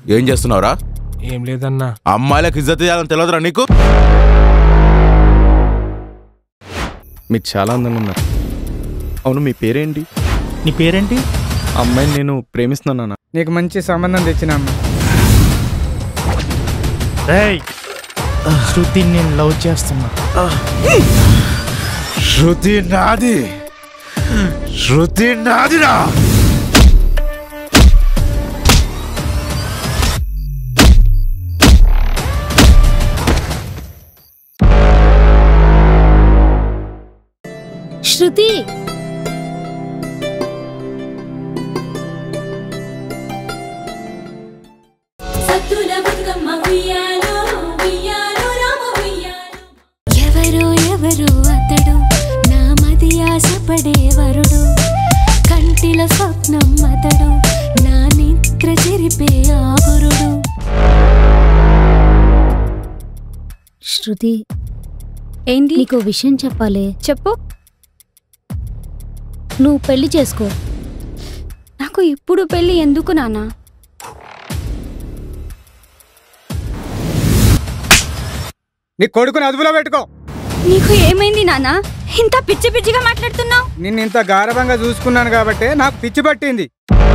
ఏం చేస్తున్నావురా ఏం లేదన్నా అమ్మాయిలకు ఇజ్జత్ చేయాలని తెలియదురా నీకు మీరు చాలా అందంగా ఉన్నారు అవును మీ పేరేంటి నీ పేరేంటి ఆ అమ్మాయిని నేను ప్రేమిస్తున్నానా నీకు మంచి సంబంధం తెచ్చినాము రేయ్ శృతిని నేను లవ్ చేస్తున్నా శృతి నాది శృతి నాదిరా శృతి సత్తుల బతుకమ్మ ఉయ్యాలో ఉయ్యాలో రామ ఉయ్యాలో ఎవరో ఎవరో అతడు నా మది ఆశపడే వరుడు కంటిల స్వప్నం అతడు నా నిద్ర చెరిపే ఆగురుడు శృతి ఏంటి నీకు విషయం చెప్పాలి చెప్పు నువ్వు పెళ్లి చేసుకో నాకు ఇప్పుడు పెళ్ళి ఎందుకు నాన్న నీ కొడుకుని అదుపులో పెట్టుకో నీకు ఏమైంది నాన్న ఇంత పిచ్చి పిచ్చిగా మాట్లాడుతున్నావు నిన్ను ఇంత గారభంగా చూసుకున్నాను కాబట్టి నాకు పిచ్చి పట్టింది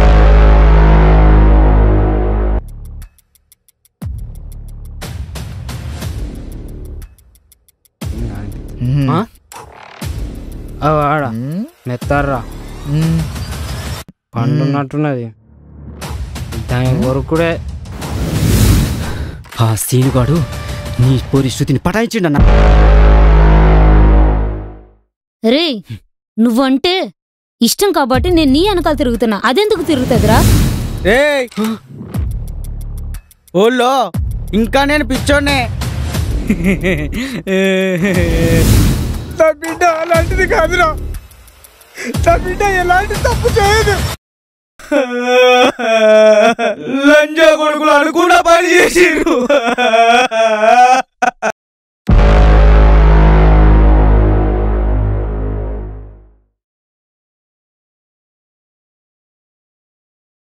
ఆడ మెత్తారా పండున్నట్టున్నది దాని వరకుడే ఆ సీనుగాడు నీ పోరి శృతిని పటాయించిండన్న రే నువ్వంటే ఇష్టం కాబట్టి నేను నీ వెనకాల తిరుగుతున్నా అదెందుకు తిరుగుతుందిరా ఏయ్ ఓళ్ళో ఇంకా నేను పిచ్చోడ్నే నా బిడ్డ అలాంటిది కాదురా నా బిడ్డ ఎలాంటి తప్పు చేయదు లంజా కొడుకులు అనుకున్న పని చేసిర్రు